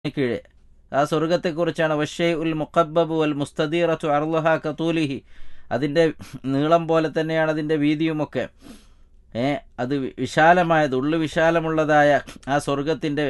കീഴെ ആ സ്വർഗത്തെക്കുറിച്ചാണ് വഷേ ഉൽ മുഖബ്ബബ് വൽ മുസ്തദീറത്തു അർലഹ കത്തൂലിഹി അതിൻ്റെ നീളം പോലെ തന്നെയാണ് അതിൻ്റെ വീതിയുമൊക്കെ ഏ അത് വിശാലമായത് ഉള്ളു വിശാലമുള്ളതായ ആ സ്വർഗത്തിൻ്റെ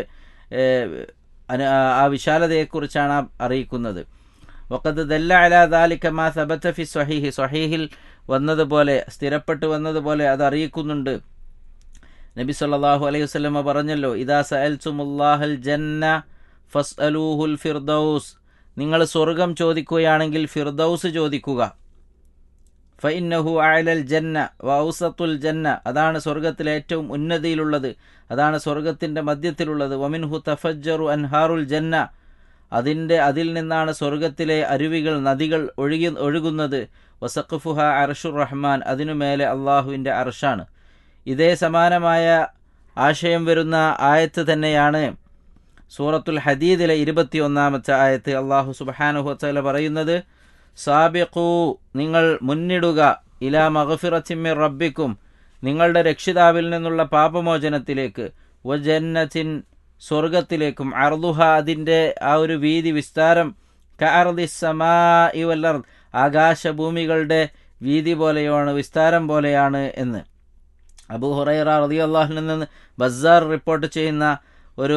ആ വിശാലതയെക്കുറിച്ചാണ് അറിയിക്കുന്നത് വക്കത്ത് ദല്ല അല ദാലിക്ക മാ സബത്ത ഫി സ്വഹീഹി സ്വഹീഹിൽ വന്നതുപോലെ സ്ഥിരപ്പെട്ട് വന്നതുപോലെ അത് അറിയിക്കുന്നുണ്ട് നബി സല്ലല്ലാഹു അലൈഹി വസല്ലമ പറഞ്ഞല്ലോ ഇദാ സഅൽതുമുല്ലാഹൽ ജന്ന ഫസ് അലൂഹുൽ ഫിർദൌസ് നിങ്ങൾ സ്വർഗം ചോദിക്കുകയാണെങ്കിൽ ഫിർദൌസ് ചോദിക്കുക ഫഇന്നഹു അലൽ ജന്ന വൗസത്തുൽ ജന്ന അതാണ് സ്വർഗത്തിലെ ഏറ്റവും ഉന്നതിയിലുള്ളത് അതാണ് സ്വർഗത്തിൻ്റെ മധ്യത്തിലുള്ളത് വമിൻഹു തഫജ്ജറു അൻഹാറുൽ ജന്ന അതിൻ്റെ അതിൽ നിന്നാണ് സ്വർഗത്തിലെ അരുവികൾ നദികൾ ഒഴുകി ഒഴുകുന്നത് വസഖഫുഹ അർഷുർ റഹ്മാൻ അതിനുമേലെ അള്ളാഹുവിൻ്റെ അർഷാണ് ഇതേ സമാനമായ ആശയം വരുന്ന ആയത്ത് തന്നെയാണ് സൂറത്തുൽ ഹദീദിലെ ഇരുപത്തി ഒന്നാമത്തെ ആയത്ത് അള്ളാഹു സുബാനുഹത്തല പറയുന്നത് സാബിഖു നിങ്ങൾ മുന്നിടുക ഇലാ മഗഫിറച്ചിമ്മിർ റബ്ബിക്കും നിങ്ങളുടെ രക്ഷിതാവിൽ നിന്നുള്ള പാപമോചനത്തിലേക്ക് വജന്നത്തിൻ സ്വർഗത്തിലേക്കും അർദുഹ അതിൻ്റെ ആ ഒരു വീതി വിസ്താരം കഅർദി സമാ ഇവല്ലർ ആകാശഭൂമികളുടെ വീതി പോലെയാണ് വിസ്താരം പോലെയാണ് എന്ന് അബു ഹുറൈറ റതി അള്ളാഹുൽ നിന്ന് ബസാർ റിപ്പോർട്ട് ചെയ്യുന്ന ഒരു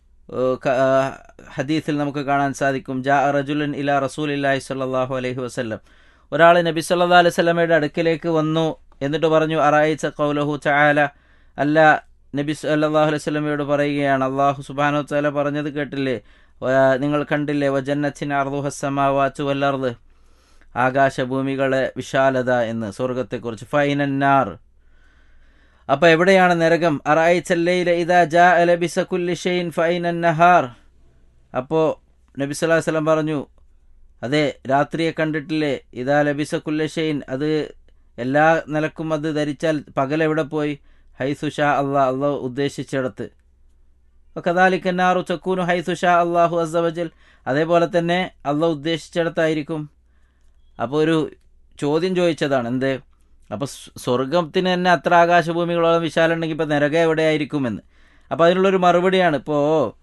ഹദീസിൽ നമുക്ക് കാണാൻ സാധിക്കും ജാ റജുലൻ ഇല റസൂൽ ഇല്ലാഹി സല്ലാഹു അലൈഹി വസ്ല്ലം ഒരാൾ നബി സല്ലാ അലൈഹി സ്വലമയുടെ അടുക്കിലേക്ക് വന്നു എന്നിട്ട് പറഞ്ഞു അറായിച്ച കൗലഹു ചായാല അല്ല നബി സല്ലാഹു അലൈഹി സ്വലമയോട് പറയുകയാണ് അള്ളാഹു സുബാനു താല പറഞ്ഞത് കേട്ടില്ലേ നിങ്ങൾ കണ്ടില്ലേ വജന്നച്ചിൻ അർദുഹസമാവാച്ചു വല്ലർദ് ആകാശഭൂമികളെ വിശാലത എന്ന് സ്വർഗത്തെക്കുറിച്ച് ഫൈനന്നാർ അപ്പൊ എവിടെയാണ് നരകം അറായിച്ചല്ലയിലെ ഇതാ ജാ അലബിസ കുല്ലിഷൈൻ ഫൈനൻ നഹാർ അപ്പോൾ നബി സ്വലാഹു വസ്ലം പറഞ്ഞു അതെ രാത്രിയെ കണ്ടിട്ടില്ലേ ഇതാ ലബിസ കുല്ലഷൈൻ അത് എല്ലാ നിലക്കും അത് ധരിച്ചാൽ പകൽ എവിടെ പോയി ഹൈസുഷാ അള്ളാ അള്ളാഹു ഉദ്ദേശിച്ചിടത്ത് കഥാലിക്കന്നാറു ചക്കൂനു ഹൈസുഷാ അള്ളാഹു അസവജൽ അതേപോലെ തന്നെ അള്ളാഹ് ഉദ്ദേശിച്ചിടത്തായിരിക്കും അപ്പോൾ ഒരു ചോദ്യം ചോദിച്ചതാണ് എന്തേ അപ്പോൾ സ്വർഗത്തിന് തന്നെ അത്ര ആകാശഭൂമികളോളം വിശാലം ഉണ്ടെങ്കിൽ ഇപ്പോൾ നരക എവിടെയായിരിക്കുമെന്ന് അപ്പോൾ അതിനുള്ളൊരു മറുപടിയാണ് ഇപ്പോൾ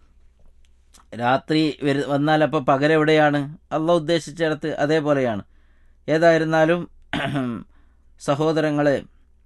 രാത്രി വരു വന്നാൽ അപ്പോൾ പകലെവിടെയാണ് അള്ള ഉദ്ദേശിച്ചിടത്ത് അതേപോലെയാണ് ഏതായിരുന്നാലും സഹോദരങ്ങളെ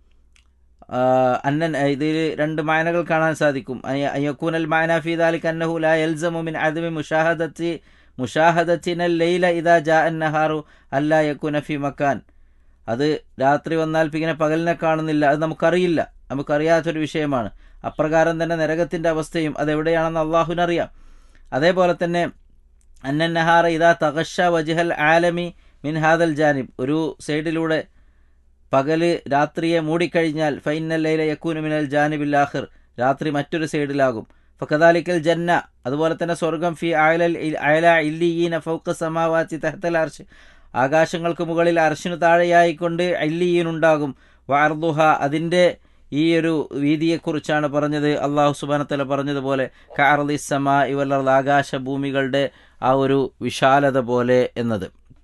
അന്നൻ ഇതിൽ രണ്ട് മായനകൾ കാണാൻ സാധിക്കും അയ്യക്കൂനൽ മായന ഫീദാലിക് അന്നഹു ലാ യൽസമുമിൻ അദമി മുഷാഹദത്തി മുഷാഹദത്തിനൽ ലൈല ഇദാ ജാ അന്നഹാറു അല്ലാ യക്കുന ഫി മക്കാൻ അത് രാത്രി വന്നാൽ പിന്നെ പകലിനെ കാണുന്നില്ല അത് നമുക്കറിയില്ല നമുക്കറിയാത്തൊരു വിഷയമാണ് അപ്രകാരം തന്നെ നരകത്തിൻ്റെ അവസ്ഥയും അതെവിടെയാണെന്ന് അള്ളാഹുവിനറിയാം അതേപോലെ തന്നെ അന്നൻ നഹാറ ഇതാ തകഷ വജിഹൽ ആലമി മിൻ ഹാദൽ ജാനിബ് ഒരു സൈഡിലൂടെ പകല് രാത്രിയെ മൂടിക്കഴിഞ്ഞാൽ ഫൈനല്ലയിലെ യക്കൂനു മിനൽ ജാനിബിൽ ആഹിർ രാത്രി മറ്റൊരു സൈഡിലാകും ഫക്കദാലിക്കൽ ജന്ന അതുപോലെ തന്നെ സ്വർഗം ഫി അയലൽ അയല ഇല്ലിയീന ഫൗക്ക സമാവാച്ചി തെഹത്തൽ അർഷ് ആകാശങ്ങൾക്ക് മുകളിൽ അർഷിനു താഴെയായിക്കൊണ്ട് അല്ലിയീനുണ്ടാകും വാർദുഹ അതിൻ്റെ ഈ ഒരു വീതിയെക്കുറിച്ചാണ് പറഞ്ഞത് അള്ളാഹു സുബാനത്തല പറഞ്ഞതുപോലെ കാർലി സമാ ഇവല്ലർ ആകാശഭൂമികളുടെ ആ ഒരു വിശാലത പോലെ എന്നത്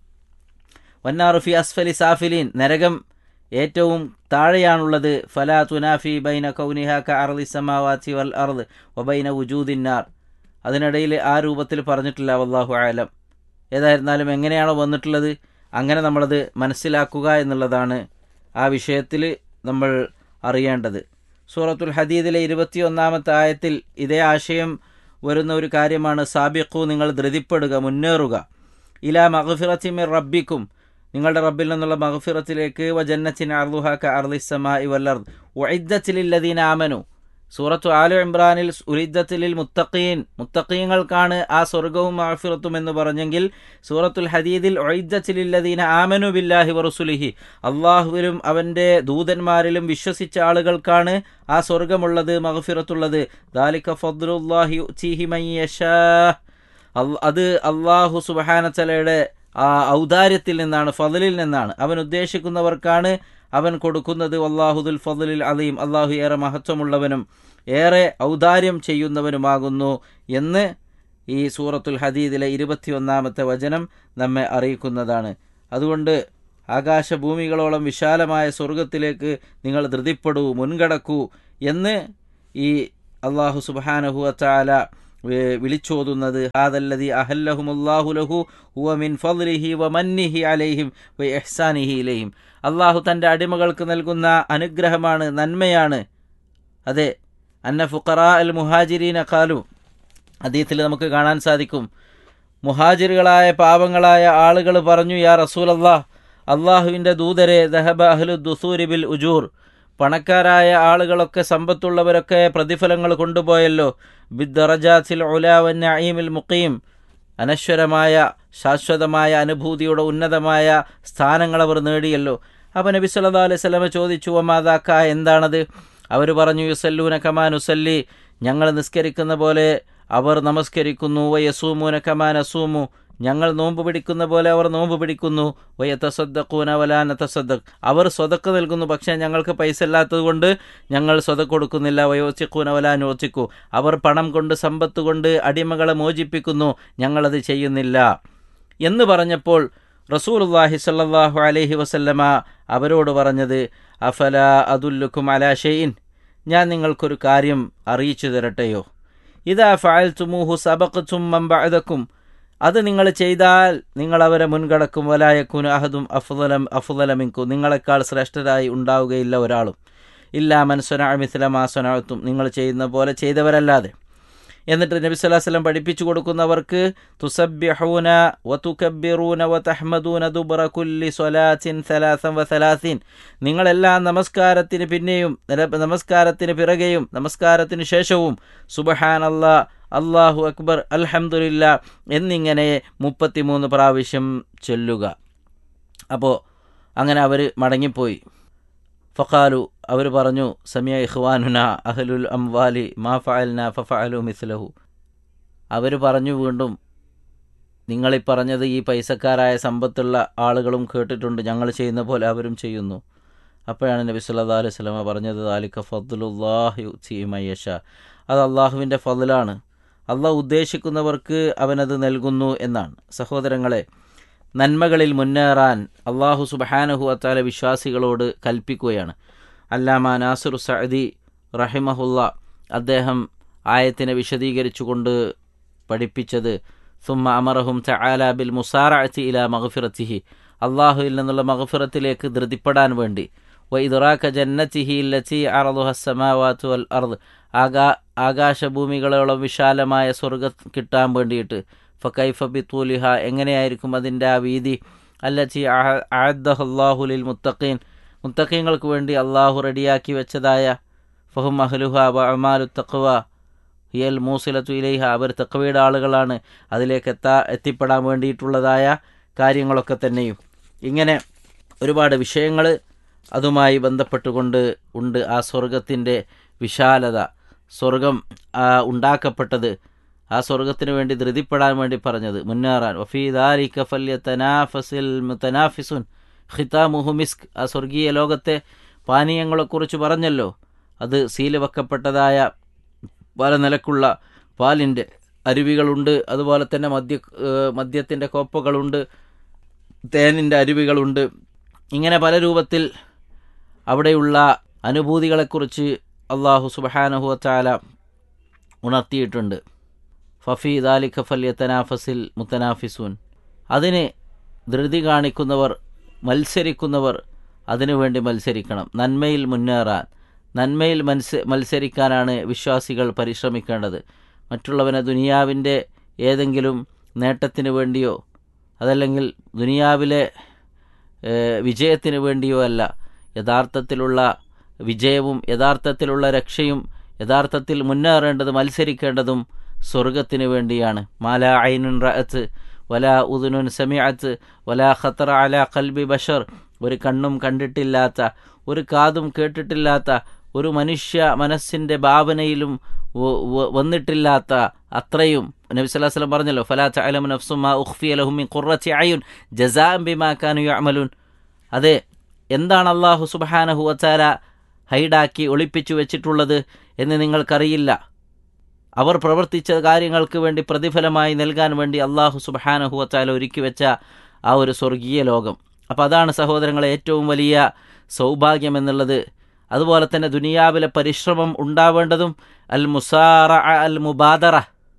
വന്നാറുഫി അസ്ഫലി സാഫിലീൻ നരകം ഏറ്റവും താഴെയാണുള്ളത് ഫലാ തുനാഫി ബൈന കൗനിഹ കഅർലി സമാവാത്തി വൽ അർദ് വബൈന വുജൂദിന്നാർ അതിനിടയിൽ ആ രൂപത്തിൽ പറഞ്ഞിട്ടില്ല വല്ലാഹു ആലം ഏതായിരുന്നാലും എങ്ങനെയാണോ വന്നിട്ടുള്ളത് അങ്ങനെ നമ്മളത് മനസ്സിലാക്കുക എന്നുള്ളതാണ് ആ വിഷയത്തിൽ നമ്മൾ അറിയേണ്ടത് സൂറത്തുൽ ഹദീദിലെ ഇരുപത്തിയൊന്നാമത്തെ ആയത്തിൽ ഇതേ ആശയം വരുന്ന ഒരു കാര്യമാണ് സാബിഖു നിങ്ങൾ ധൃതിപ്പെടുക മുന്നേറുക ഇലാ മഹഫിറത്തിമിർ റബ്ബിക്കും നിങ്ങളുടെ റബ്ബിൽ നിന്നുള്ള മഹഫിറത്തിലേക്ക് വജന്നത്തിൻ അർദുഹ ക അർലിസമാ ഇവല്ലർദ് ഒഴിദ്ദത്തിലില്ലദീൻ ആമനു സൂറത്തു ആലു ഇമ്രാനിൽ ഉരിദ്ദത്തിലിൽ മുത്തഖീൻ മുത്തഖീങ്ങൾക്കാണ് ആ സ്വർഗവും മഹഫിറത്തും എന്ന് പറഞ്ഞെങ്കിൽ സൂറത്തുൽ ഹദീദിൽ ഒഴിദ്ദത്തിലില്ലദീന ആമനു ബില്ലാഹി വറുസുലിഹി അള്ളാഹുവിലും അവൻ്റെ ദൂതന്മാരിലും വിശ്വസിച്ച ആളുകൾക്കാണ് ആ സ്വർഗമുള്ളത് മഹഫിറത്തുള്ളത് ദാലിക ഫദ്ലുല്ലാഹി ചീഹിമയ്യഷാ അത് അള്ളാഹു സുബഹാനത്തലയുടെ ആ ഔദാര്യത്തിൽ നിന്നാണ് ഫضലിൽ നിന്നാണ് അവൻ ഉദ്ദേശിക്കുന്നവർക്കാണ് അവൻ കൊടുക്കുന്നത് അള്ളാഹുദുൽ ഫضലിൽ അലീം അള്ളാഹു ഏറെ മഹത്വമുള്ളവനും ഏറെ ഔദാര്യം ചെയ്യുന്നവനുമാകുന്നു എന്ന് ഈ സൂറത്തുൽ ഹദീദിലെ ഇരുപത്തിയൊന്നാമത്തെ വചനം നമ്മെ അറിയിക്കുന്നതാണ് അതുകൊണ്ട് ആകാശഭൂമികളോളം വിശാലമായ സ്വർഗത്തിലേക്ക് നിങ്ങൾ ധൃതിപ്പെടൂ മുൻകടക്കൂ എന്ന് ഈ അള്ളാഹു സുബാനഹുവ ചാല വേ- വിളിച്ചോതുന്നത് ഹാദല്ലതി അഹല്ലഹുമുല്ലാഹു ലഹു ഹുവ മിൻ ഫദ്ലിഹി വ മന്നിഹി അലൈഹിം വ ഇഹ്സാനിഹി ഇലൈഹിം അള്ളാഹു തൻ്റെ അടിമകൾക്ക് നൽകുന്ന അനുഗ്രഹമാണ് നന്മയാണ് അതെ അന്ന ഫുഖറാ അൽ മുഹാജിരീന കാലു അതീത്തിൽ നമുക്ക് കാണാൻ സാധിക്കും മുഹാജിറുകളായ പാവങ്ങളായ ആളുകൾ പറഞ്ഞു യാ റസൂലല്ലാ അള്ളാഹുവിൻ്റെ ദൂതരെ ദഹബ അഹ്ലു ദുസൂരി ബിൽ ഉജൂർ പണക്കാരായ ആളുകളൊക്കെ സമ്പത്തുള്ളവരൊക്കെ പ്രതിഫലങ്ങൾ കൊണ്ടുപോയല്ലോ ബിദ്ദറജാത്തിൽ ഉലാവൻ നഈമിൽ മുഖീം അനശ്വരമായ ശാശ്വതമായ അനുഭൂതിയുടെ ഉന്നതമായ സ്ഥാനങ്ങൾ അവർ നേടിയല്ലോ അപ്പോൾ നബി സല്ലല്ലാഹു അലൈഹി വസല്ലമ ചോദിച്ചു ഒമാതാക്ക എന്താണത് അവർ പറഞ്ഞു യുസല്ലൂന കമാൻ ഉസല്ലി ഞങ്ങൾ നിസ്കരിക്കുന്ന പോലെ അവർ നമസ്കരിക്കുന്നു വയസൂമൂന കമാൻ അസൂമു ഞങ്ങൾ നോമ്പ് പിടിക്കുന്ന പോലെ അവർ നോമ്പ് പിടിക്കുന്നു വയ തസദ്ദഖൂന വലാന തസദ്ദഖ് അവർ സ്വതക്ക് നൽകുന്നു പക്ഷേ ഞങ്ങൾക്ക് പൈസ ഇല്ലാത്തത് കൊണ്ട് ഞങ്ങൾ സ്വതക്ക് കൊടുക്കുന്നില്ല വയോച്ചിക്കൂന വലാനോച്ചിക്കു അവർ പണം കൊണ്ട് സമ്പത്ത് കൊണ്ട് അടിമകളെ മോചിപ്പിക്കുന്നു ഞങ്ങളത് ചെയ്യുന്നില്ല എന്ന് പറഞ്ഞപ്പോൾ റസൂലുള്ളാഹി സ്വല്ലല്ലാഹു അലൈഹി വസല്ലമ അവരോട് പറഞ്ഞത് അഫല അതുല്ലുക്കും അലാ ഷെയ്ൻ ഞാൻ നിങ്ങൾക്കൊരു കാര്യം അറിയിച്ചു തരട്ടെയോ ഇതാ ഫഅൽ തുമൂഹു സബഖ് മമ്പഅദക്കും അത് നിങ്ങൾ ചെയ്താൽ നിങ്ങൾ അവരെ മുൻകടക്കും വലായക്കുൻ അഹദും അഫുദലം അഫുദലമിൻകു നിങ്ങളെക്കാൾ ശ്രേഷ്ഠരായി ഉണ്ടാവുകയില്ല ഒരാളും ഇല്ലാ മൻസുന മിസ്ലമാസുനാത്തും നിങ്ങൾ ചെയ്യുന്ന പോലെ ചെയ്തവരല്ലാതെ എന്നിട്ട് നബി സ്വല്ലല്ലാഹു അലൈഹി വസല്ലം പഠിപ്പിച്ചു കൊടുക്കുന്നവർക്ക് തുസബ്ബിഹൂന വതുകബ്ബിറൂന വതഹ്മദൂന ദുബ്റ കുല്ലി സ്വലാത്തിൻ സലാസൻ വസലാസീൻ നിങ്ങളെല്ലാം നമസ്കാരത്തിന് പിന്നെയും നില- നമസ്കാരത്തിന് പിറകെയും നമസ്കാരത്തിന് ശേഷവും സുബ്ഹാനല്ലാ അല്ലാഹു അക്ബർ അൽഹംദുലില്ല എന്നിങ്ങനെ മുപ്പത്തിമൂന്ന് പ്രാവശ്യം ചൊല്ലുക അപ്പോൾ അങ്ങനെ അവർ മടങ്ങിപ്പോയി ഫഖാലു അവർ പറഞ്ഞു സമിയ ഇഖ്വാനുന അഹ്ലുൽ അംവാലി മാ ഫഅൽന ഫഫഅലു മിസ്ലഹു അവർ പറഞ്ഞു വീണ്ടും നിങ്ങളീ പറഞ്ഞത് ഈ പൈസക്കാരായ സമ്പത്തുള്ള ആളുകളും കേട്ടിട്ടുണ്ട് ഞങ്ങൾ ചെയ്യുന്ന പോലെ അവരും ചെയ്യുന്നു അപ്പോഴാണ് നബി സല്ലല്ലാഹു അലൈഹി വസല്ലമ പറഞ്ഞത് ദാലിക ഫദ്ലുല്ലാഹി യുതീമയഷ അത് അള്ളാഹുവിൻ്റെ ഫضലാണ് അള്ളാഹ് ഉദ്ദേശിക്കുന്നവർക്ക് അവനത് നൽകുന്നു എന്നാണ് സഹോദരങ്ങളെ നന്മകളിൽ മുന്നേറാൻ അള്ളാഹു സുബഹാനഹു അത്താല വിശ്വാസികളോട് കൽപ്പിക്കുകയാണ് അല്ലാമ നാസുർ സഅദി റഹിമഹുല്ല അദ്ദേഹം ആയത്തിനെ വിശദീകരിച്ചുകൊണ്ട് പഠിപ്പിച്ചത് സുമ്മ അമറഹും തആല ബിൽ മുസാറഅത്തി ഇല മഗ്ഫിറത്തിഹി അള്ളാഹുവിൽ നിന്നുള്ള മഗ്ഫിറത്തിലേക്ക് ധൃതിപ്പെടാൻ വേണ്ടി വ ഇദ്റാക ജന്നത്തിഹി ലത്തി അറദുഹ സമാവാത്തു വൽ അർദ് ആകാ ആകാശഭൂമികളോളം വിശാലമായ സ്വർഗം കിട്ടാൻ വേണ്ടിയിട്ട് ഫക്കൈഫ ബിത്തൂലിഹ എങ്ങനെയായിരിക്കും അതിൻ്റെ ആ വീതി അല്ലച്ചി അഹദ്ദഹുല്ലാഹുലിൽ മുത്തഖീൻ മുത്തഖീങ്ങൾക്ക് വേണ്ടി അള്ളാഹു റെഡിയാക്കി വെച്ചതായ ഫഹും അഹ്ലുഹ വ അമാലു തഖ്വ ഹിയൽ മൂസിലത്തു ഇലൈഹ അവർ തക്വയുടെ ആളുകളാണ് അതിലേക്ക് എത്താ എത്തിപ്പെടാൻ വേണ്ടിയിട്ടുള്ളതായ കാര്യങ്ങളൊക്കെ തന്നെയും ഇങ്ങനെ ഒരുപാട് വിഷയങ്ങൾ അതുമായി ബന്ധപ്പെട്ടുകൊണ്ട് ഉണ്ട് ആ സ്വർഗത്തിൻ്റെ വിശാലത സ്വർഗം ആ, ഉണ്ടാക്കപ്പെട്ടത് ആ സ്വർഗത്തിന് വേണ്ടി ധൃതിപ്പെടാൻ വേണ്ടി പറഞ്ഞത് മുന്നേറാൻ വഫീദാരി കഫല്യ തനാഫസിൽ മുത്തനാഫിസുൻ ഖിതാമുഹു മിസ്ക് ആ സ്വർഗീയ ലോകത്തെ പാനീയങ്ങളെക്കുറിച്ച് പറഞ്ഞല്ലോ അത് സീല് വെക്കപ്പെട്ടതായ പല നിലക്കുള്ള പാലിൻ്റെ അരുവികളുണ്ട് അതുപോലെ തന്നെ മദ്യ മദ്യത്തിൻ്റെ കോപ്പകളുണ്ട് തേനിൻ്റെ അരുവികളുണ്ട് ഇങ്ങനെ പല രൂപത്തിൽ അവിടെയുള്ള അനുഭൂതികളെക്കുറിച്ച് അള്ളാഹു സുബഹാനഹുവത്താല ഉണർത്തിയിട്ടുണ്ട് ഫഫി ദാലിഖ ഫല്യ തനാഫസിൽ മുത്തനാഫിസൂൻ അതിന് ധൃതി കാണിക്കുന്നവർ മത്സരിക്കുന്നവർ അതിനുവേണ്ടി മത്സരിക്കണം നന്മയിൽ മുന്നേറാൻ നന്മയിൽ മത്സ മത്സരിക്കാനാണ് വിശ്വാസികൾ പരിശ്രമിക്കേണ്ടത് മറ്റുള്ളവനെ ദുനിയാവിൻ്റെ ഏതെങ്കിലും നേട്ടത്തിന് വേണ്ടിയോ അതല്ലെങ്കിൽ ദുനിയാവിലെ ഏഹ്, വിജയത്തിന് വേണ്ടിയോ അല്ല യഥാർത്ഥത്തിലുള്ള വിജയവും യഥാർത്ഥത്തിലുള്ള രക്ഷയും യഥാർത്ഥത്തിൽ മുന്നേറേണ്ടത് മത്സരിക്കേണ്ടതും സ്വർഗത്തിന് വേണ്ടിയാണ് മാല ഐനുൻ റഅത്ത് വല ഉദുനുൻ സമിഅത്ത് വല ഖത്തറ അല കൽബി ബഷർ ഒരു കണ്ണും കണ്ടിട്ടില്ലാത്ത ഒരു കാതും കേട്ടിട്ടില്ലാത്ത ഒരു മനുഷ്യ മനസ്സിൻ്റെ ഭാവനയിലും വ- വ- വന്നിട്ടില്ലാത്ത അത്രയും നബി സല്ലല്ലാഹു അലൈഹി വസല്ലം പറഞ്ഞല്ലോ ഫലാ തഅലമു നഫ്സും മാ ഉഖ്ഫിയ ലഹും മിൻ ഖുർറത്തി അയുൻ ജസാഅൻ ബിമാ കാനു യഅമലൂൻ അതെ എന്താണ് അള്ളാഹു സുബ്ഹാനഹു വതആല ഹൈഡാക്കി ഒളിപ്പിച്ചു വെച്ചിട്ടുള്ളത് എന്ന് നിങ്ങൾക്കറിയില്ല അവർ പ്രവർത്തിച്ച കാര്യങ്ങൾക്ക് വേണ്ടി പ്രതിഫലമായി നൽകാൻ വേണ്ടി അള്ളാഹു സുബ്ഹാനഹു വതആല ഒരുക്കി വെച്ച ആ ഒരു സ്വർഗീയ ലോകം അപ്പോൾ അതാണ് സഹോദരങ്ങളെ ഏറ്റവും വലിയ സൗഭാഗ്യം എന്നുള്ളത് അതുപോലെ തന്നെ ദുനിയാവിലെ പരിശ്രമം ഉണ്ടാവേണ്ടതും അൽ മുസാറ അൽ മുബാദറ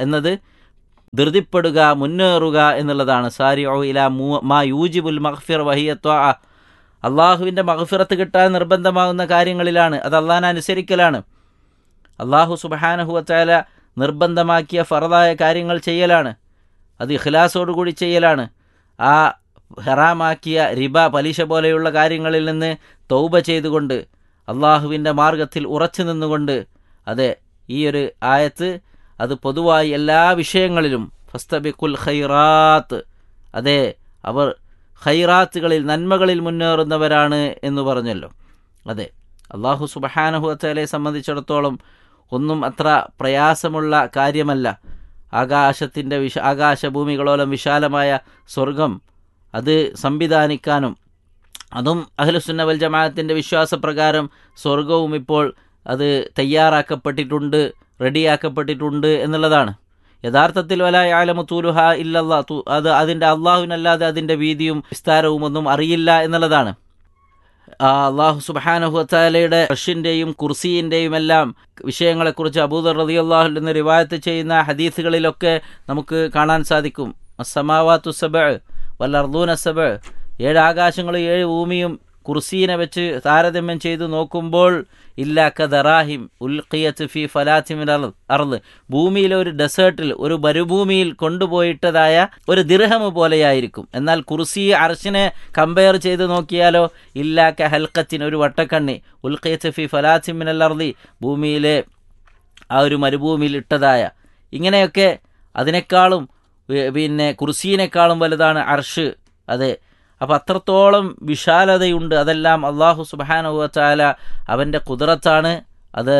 എന്നത് ധൃതിപ്പെടുക മുന്നേറുക എന്നുള്ളതാണ് സാരി ഓ ഇല മാ യൂജിബുൽ മഹ്ഫിർ വഹിയത്വ അള്ളാഹുവിൻ്റെ മഹഫിറത്ത് കിട്ടാൻ നിർബന്ധമാകുന്ന കാര്യങ്ങളിലാണ് അത് അള്ളാഹിനെ അനുസരിക്കലാണ് അള്ളാഹു സുബഹാനഹുവച്ചാല നിർബന്ധമാക്കിയ ഫറദായ കാര്യങ്ങൾ ചെയ്യലാണ് അത് ഇഖ്ലാസോടുകൂടി ചെയ്യലാണ് ആ ഹറാമാക്കിയ റിബ പലിശ പോലെയുള്ള കാര്യങ്ങളിൽ നിന്ന് തൗബ ചെയ്തുകൊണ്ട് അള്ളാഹുവിൻ്റെ മാർഗത്തിൽ ഉറച്ചു നിന്നുകൊണ്ട് അതെ ഈ ഒരു ആയത്ത് അത് പൊതുവായി എല്ലാ വിഷയങ്ങളിലും ഫസ്തബിക്കുൽ ഖൈറാത്ത് അതെ അവർ ഖൈറാത്തുകളിൽ നന്മകളിൽ മുന്നേറുന്നവരാണ് എന്ന് പറഞ്ഞല്ലോ അതെ അള്ളാഹു സുബഹാനഹുഅത്തലെ സംബന്ധിച്ചിടത്തോളം ഒന്നും അത്ര പ്രയാസമുള്ള കാര്യമല്ല ആകാശത്തിൻ്റെ വിശ ആകാശഭൂമികളോളം വിശാലമായ സ്വർഗം അത് സംവിധാനിക്കാനും അതും അഹ്ലുസുന്ന വൽ ജമാഅത്തിൻ്റെ വിശ്വാസപ്രകാരം സ്വർഗവും ഇപ്പോൾ അത് തയ്യാറാക്കപ്പെട്ടിട്ടുണ്ട് റെഡിയാക്കപ്പെട്ടിട്ടുണ്ട് എന്നുള്ളതാണ് യഥാർത്ഥത്തിൽ വല ആലമു തൂലുഹ ഇല്ലല്ലാ തു അത് അതിൻ്റെ അള്ളാഹുവിനല്ലാതെ അതിൻ്റെ വീതിയും വിസ്താരവും ഒന്നും അറിയില്ല എന്നുള്ളതാണ് അള്ളാഹു സുബാനഹുത്താലയുടെ റഷ്യൻ്റെയും കുർസിയിൻ്റെയും എല്ലാം വിഷയങ്ങളെക്കുറിച്ച് അബൂദർ റതി അള്ളാഹു എന്ന് റിവായത്ത് ചെയ്യുന്ന ഹദീസുകളിലൊക്കെ നമുക്ക് കാണാൻ സാധിക്കും അസമാവാത്തു സബ വല്ലർദൂൻ അസബ ഏഴ് ആകാശങ്ങളും ഏഴ് ഭൂമിയും കുർസീനെ വെച്ച് താരതമ്യം ചെയ്തു നോക്കുമ്പോൾ ഇല്ലാക്ക ദറാഹിം ഉൽഖിയത്ത് ഫി ഫലാത്തിമിൻ അർദ് ഭൂമിയിലെ ഒരു ഡെസേർട്ടിൽ ഒരു മരുഭൂമിയിൽ കൊണ്ടുപോയിട്ടതായ ഒരു ദിർഹമ് പോലെയായിരിക്കും എന്നാൽ കുർസി അർഷിനെ കമ്പയർ ചെയ്ത് നോക്കിയാലോ ഇല്ലാക്ക ഹൽക്കത്തിന് ഒരു വട്ടക്കണ്ണി ഉൽഖിയത്ത് ഫി ഫലാത്തിമിൻ അർദി ഭൂമിയിലെ ആ ഒരു മരുഭൂമിയിൽ ഇട്ടതായ ഇങ്ങനെയൊക്കെ അതിനേക്കാളും പിന്നെ കുർസീനേക്കാളും വലുതാണ് അർഷ് അതെ അപ്പം അത്രത്തോളം വിശാലതയുണ്ട് അതെല്ലാം അള്ളാഹു സുബാനുവച്ചാല അവൻ്റെ കുതിരത്താണ് അത്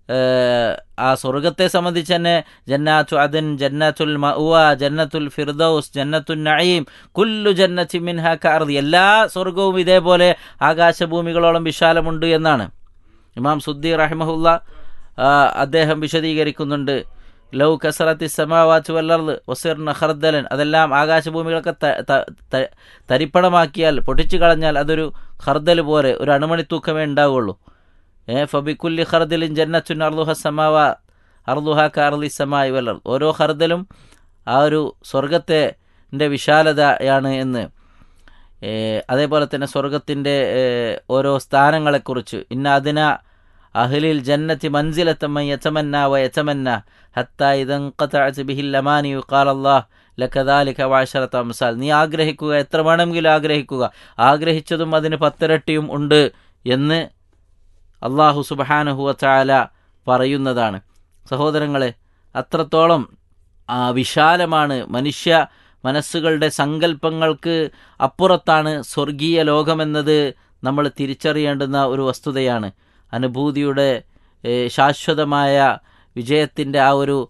ആ സ്വർഗത്തെ സംബന്ധിച്ച് തന്നെ ജന്നാത്തു അദൻ ജന്നത്തുൽ മഅുവ ജന്നത്തുൽ ഫിർദൌസ് ജന്നത്തുൽ നഈം കുല്ലു ജന്നത്തി മിൻഹ കഅർദി എല്ലാ സ്വർഗവും ഇതേപോലെ ആകാശഭൂമികളോളം വിശാലമുണ്ട് എന്നാണ് ഇമാം സുദ്ദി റഹിമഹുല്ല അദ്ദേഹം വിശദീകരിക്കുന്നുണ്ട് ലൗ കസറത്തി സമാവാച്ച് വല്ലർദ് വസിർന ഖർദലൻ അതെല്ലാം ആകാശഭൂമികളൊക്കെ തരിപ്പണമാക്കിയാൽ പൊട്ടിച്ചു കളഞ്ഞാൽ അതൊരു ഖർദൽ പോലെ ഒരു അണുമണി തൂക്കമേ ഉണ്ടാവുള്ളൂ ഏ ഫബിക്കുല്ലി ഖർദലിൻ ജന്നത്തുൻ അർദുഹ സമാവ അർദുഹ കർദി സമായി വല്ലർ ഓരോ ഖർദലും ആ ഒരു സ്വർഗത്തെ വിശാലതയാണ് എന്ന് അതേപോലെ തന്നെ സ്വർഗത്തിൻ്റെ ഓരോ സ്ഥാനങ്ങളെക്കുറിച്ച് ഇന്ന അതിന അഹ്ലിൽ ജന്നത്തി മൻസിലത്തമ്മ യച്ചമന്ന വ യച്ചമന്ന ഹത്ത ഇതങ്കത്ത് ബിഹിൽ അമാനി യുക്കാൽ അള്ളാഹ് ലക്കദാലിക വാശരത്ത അംസാൽ നീ ആഗ്രഹിക്കുക എത്ര വേണമെങ്കിലും ആഗ്രഹിക്കുക ആഗ്രഹിച്ചതും അതിന് പത്തിരട്ടിയും ഉണ്ട് എന്ന് അള്ളാഹു സുബഹാനുഹുവ ചാല പറയുന്നതാണ് സഹോദരങ്ങളെ അത്രത്തോളം വിശാലമാണ് മനുഷ്യ മനസ്സുകളുടെ സങ്കല്പങ്ങൾക്ക് അപ്പുറത്താണ് സ്വർഗീയ ലോകമെന്നത് നമ്മൾ തിരിച്ചറിയേണ്ടുന്ന ഒരു വസ്തുതയാണ് അനുഭൂതിയുടെ ശാശ്വതമായ വിജയത്തിൻ്റെ ആ ഒരു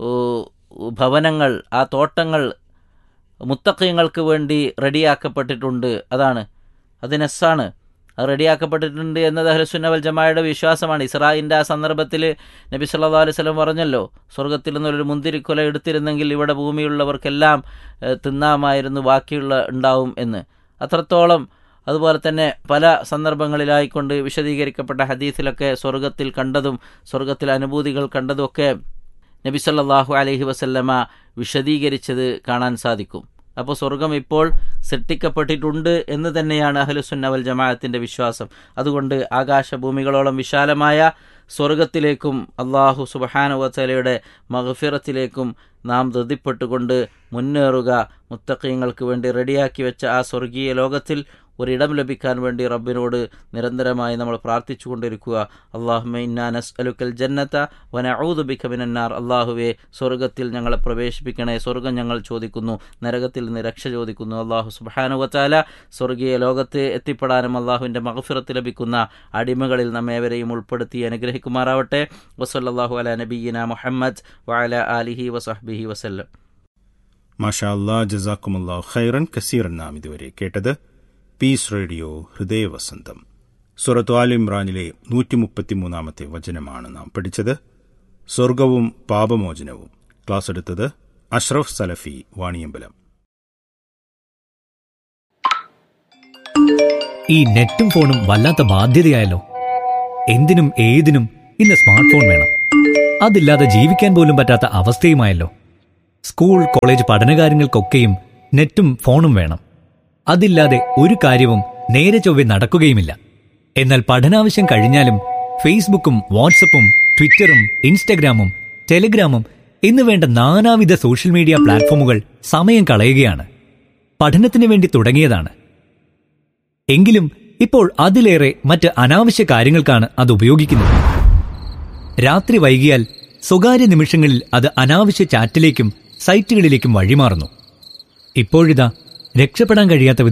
ഭവനങ്ങൾ ആ തോട്ടങ്ങൾ മുത്തക്കയങ്ങൾക്ക് വേണ്ടി റെഡിയാക്കപ്പെട്ടിട്ടുണ്ട് അതാണ് അത് നെസ്സാണ് അത് റെഡിയാക്കപ്പെട്ടിട്ടുണ്ട് എന്നത് അഹ്ലസുന്നവൽ ജമായുടെ വിശ്വാസമാണ് ഇസ്രായിൻ്റെ ആ സന്ദർഭത്തിൽ നബി സല്ലാ അലൈഹി സ്വലം പറഞ്ഞല്ലോ സ്വർഗത്തിൽ നിന്നൊരു മുന്തിരിക്കൊല എടുത്തിരുന്നെങ്കിൽ ഇവിടെ ഭൂമിയുള്ളവർക്കെല്ലാം തിന്നാമായിരുന്നു ബാക്കിയുള്ള ഉണ്ടാവും എന്ന് അത്രത്തോളം അതുപോലെ തന്നെ പല സന്ദർഭങ്ങളിലായിക്കൊണ്ട് വിശദീകരിക്കപ്പെട്ട ഹദീസിലൊക്കെ സ്വർഗത്തിൽ കണ്ടതും സ്വർഗത്തിൽ അനുഭൂതികൾ കണ്ടതുമൊക്കെ നബി സല്ലാഹു അലഹി വസല്ലമ വിശദീകരിച്ചത് കാണാൻ സാധിക്കും അപ്പോൾ സ്വർഗം ഇപ്പോൾ സൃഷ്ടിക്കപ്പെട്ടിട്ടുണ്ട് എന്ന് തന്നെയാണ് അഹ്ലുസുന്നവൽ ജമാഅത്തിൻ്റെ വിശ്വാസം അതുകൊണ്ട് ആകാശഭൂമികളോളം വിശാലമായ സ്വർഗത്തിലേക്കും അള്ളാഹു സുബഹാനുവത്തലയുടെ മഹഫിറത്തിലേക്കും നാം ധൃതിപ്പെട്ടുകൊണ്ട് മുന്നേറുക മുത്തക്കയങ്ങൾക്ക് വേണ്ടി റെഡിയാക്കി വെച്ച ആ സ്വർഗീയ ലോകത്തിൽ ഒരിടം ലഭിക്കാൻ വേണ്ടി റബ്ബിനോട് നിരന്തരമായി നമ്മൾ പ്രാർത്ഥിച്ചു കൊണ്ടിരിക്കുക അള്ളാഹുമെ ഇന്നാനസ് അലുക്കൽ ജന്നത്ത വനഊദുബിക്ക മിനന്നാർ അള്ളാഹുവെ സ്വർഗത്തിൽ ഞങ്ങളെ പ്രവേശിപ്പിക്കണേ സ്വർഗം ഞങ്ങൾ ചോദിക്കുന്നു നരകത്തിൽ നിന്ന് രക്ഷ ചോദിക്കുന്നു അള്ളാഹു സുബാനുവത്താല സ്വർഗീയ ലോകത്ത് എത്തിപ്പെടാനും അള്ളാഹുവിൻ്റെ മഹഫിറത്ത് ലഭിക്കുന്ന അടിമകളിൽ നമ്മേവരെയും ഉൾപ്പെടുത്തി അനുഗ്രഹിക്കുമാറാവട്ടെ വസല്ലാഹു അല നബീന മുഹമ്മദ് വഅല ആലിഹി വസഹ്ബിഹി വസല്ലം മാഷാ അല്ലാ ജസാക്കുമുല്ലാ ഖൈറൻ കസീറൻ നാം ഇതുവരെ കേട്ടത് പീസ് റേഡിയോ ഹൃദയവസന്തം സുറത്ത് ആൽ ഇമ്രാനിലെ നൂറ്റി മുപ്പത്തിമൂന്നാമത്തെ വചനമാണ് നാം പഠിച്ചത് സ്വർഗവും പാപമോചനവും ക്ലാസ് എടുത്തത് അഷ്റഫ് സലഫി വാണിയമ്പലം ഈ നെറ്റും ഫോണും വല്ലാത്ത ബാധ്യതയായല്ലോ എന്തിനും ഏതിനും ഇന്ന് സ്മാർട്ട് ഫോൺ വേണം അതില്ലാതെ ജീവിക്കാൻ പോലും പറ്റാത്ത അവസ്ഥയുമായല്ലോ സ്കൂൾ കോളേജ് പഠനകാര്യങ്ങൾക്കൊക്കെയും നെറ്റും ഫോണും വേണം അതില്ലാതെ ഒരു കാര്യവും നേരെ ചൊവ്വെ നടക്കുകയുമില്ല എന്നാൽ പഠനാവശ്യം കഴിഞ്ഞാലും ഫേസ്ബുക്കും വാട്സപ്പും ട്വിറ്ററും ഇൻസ്റ്റഗ്രാമും ടെലിഗ്രാമും എന്ന് വേണ്ട നാനാവിധ സോഷ്യൽ മീഡിയ പ്ലാറ്റ്ഫോമുകൾ സമയം കളയുകയാണ് പഠനത്തിന് വേണ്ടി തുടങ്ങിയതാണ് എങ്കിലും ഇപ്പോൾ അതിലേറെ മറ്റ് അനാവശ്യ കാര്യങ്ങൾക്കാണ് അത് ഉപയോഗിക്കുന്നത് രാത്രി വൈകിയാൽ സ്വകാര്യ നിമിഷങ്ങളിൽ അത് അനാവശ്യ ചാറ്റിലേക്കും സൈറ്റുകളിലേക്കും വഴിമാറുന്നു ഇപ്പോഴിതാ രക്ഷപ്പെടാൻ കഴിയാത്ത വിധം